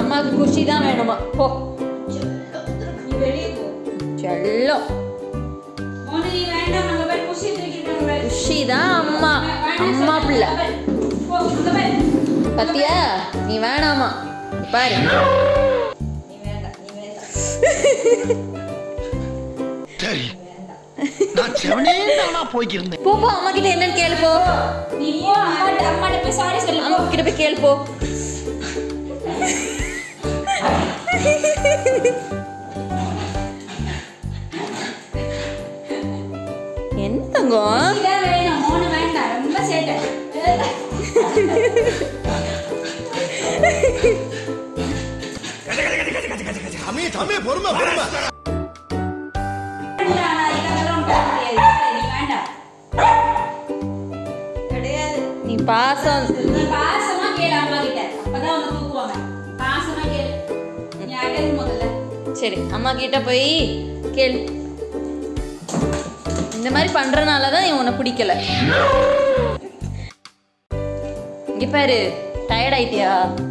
அம்மாவுக்கு குஷி தான் வேணுமா போ நீ வெளியே போ செல்லம் மோனு நீ வேண்டாம் அங்க போய் குஷி தூக்கிட்டு பாரு குஷி தான் அம்மா அம்மா பிள்ளை போ அங்க போய் பத்தியா நீ வேணாமா பாரு நீ வேண்டாம் நீ வேண்டாம் சரி நான் செவனே தானா போய்க்கிருந்தேன் போ போ அம்மா கிட்ட என்னன்னு கேளு போ நீ போ அம்மாட்ட அம்மாட்ட போய் சாரி சொல்லு அம்மா கிட்ட போய் கேளு போ என்ன தங்கம் இதான் வேணும் மோனு வேண்டாம் ரொம்ப சேட்டை அம்மே தம்பி பொறுமை பொறுமை இதெல்லாம் பண்ண முடியாது நீ வேண்டாம் கிடையாது நீ பாசம் நீ பாசமா கேளு அம்மா கிட்ட அப்பதான் உன்னை தூக்குவாங்க பாசமா கேளு நீ அடங்கு முதல்ல சரி அம்மா கிட்ட போய் கேளு இந்த மாதிரி பண்றனால தான் நீ உன்னை பிடிக்கல இங்க பாரு டயர்ட் ஆயிட்டியா